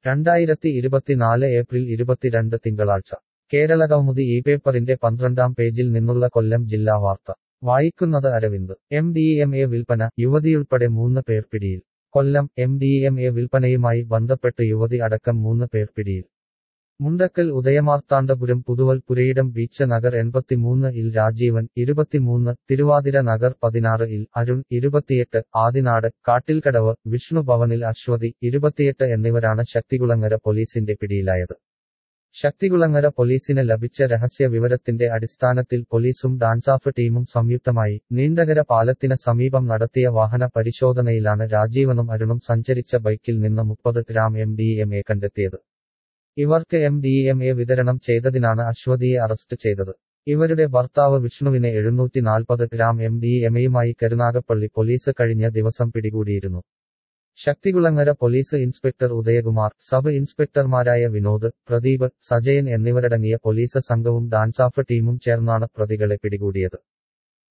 രണ്ടായിരത്തി ഇരുപത്തിനാല് ഏപ്രിൽ ഇരുപത്തിരണ്ട് തിങ്കളാഴ്ച കേരളകൗമുദി ഈ പേപ്പറിന്റെ പന്ത്രണ്ടാം പേജിൽ നിന്നുള്ള കൊല്ലം ജില്ലാ വാർത്ത വായിക്കുന്നത് Aravind M D M A വിൽപ്പന യുവതിയുൾപ്പെടെ മൂന്ന് പേർ പിടിയിൽ Kollam M D M A വിൽപ്പനയുമായി ബന്ധപ്പെട്ട് യുവതി അടക്കം മൂന്ന് പേർ പിടിയിൽ മുണ്ടക്കൽ ഉദയമാർത്താണ്ഡപുരം പുതുവൽ പുരയിടം ബീച്ച് നഗർ എൺപത്തിമൂന്ന് ഇൽ രാജീവൻ ഇരുപത്തിമൂന്ന് തിരുവാതിര നഗർ പതിനാറ് ഇൽ അരുൺ ഇരുപത്തിയെട്ട് ആദിനാട് കാട്ടിൽക്കടവ് വിഷ്ണു ഭവനിൽ അശ്വതി ഇരുപത്തിയെട്ട് എന്നിവരാണ് ശക്തികുളങ്ങര പോലീസിന്റെ പിടിയിലായത് ശക്തികുളങ്ങര പോലീസിന് ലഭിച്ച രഹസ്യ വിവരത്തിന്റെ അടിസ്ഥാനത്തിൽ പോലീസും ഡാൻസാഫ് ടീമും സംയുക്തമായി നീണ്ടകര പാലത്തിന് സമീപം നടത്തിയ വാഹന പരിശോധനയിലാണ് രാജീവനും അരുണും സഞ്ചരിച്ച ബൈക്കിൽ നിന്ന് മുപ്പത് gram M D M A കണ്ടെത്തിയത് ഇവർക്ക് എം ഡി എം എ വിതരണം ചെയ്തതിനാണ് അശ്വതിയെ അറസ്റ്റ് ചെയ്തത് ഇവരുടെ ഭർത്താവ് വിഷ്ണുവിനെ എഴുന്നൂറ്റി നാൽപ്പത് ഗ്രാം എം ഡി എം എയുമായി കരുനാഗപ്പള്ളി പോലീസ് കഴിഞ്ഞ ദിവസം പിടികൂടിയിരുന്നു Sakthikulangara police inspector Udayakumar sub ഇൻസ്പെക്ടർമാരായ വിനോദ് പ്രദീപ് സജയൻ എന്നിവരടങ്ങിയ പോലീസ് സംഘവും ഡാൻസാഫ് ടീമും ചേർന്നാണ് പ്രതികളെ പിടികൂടിയത്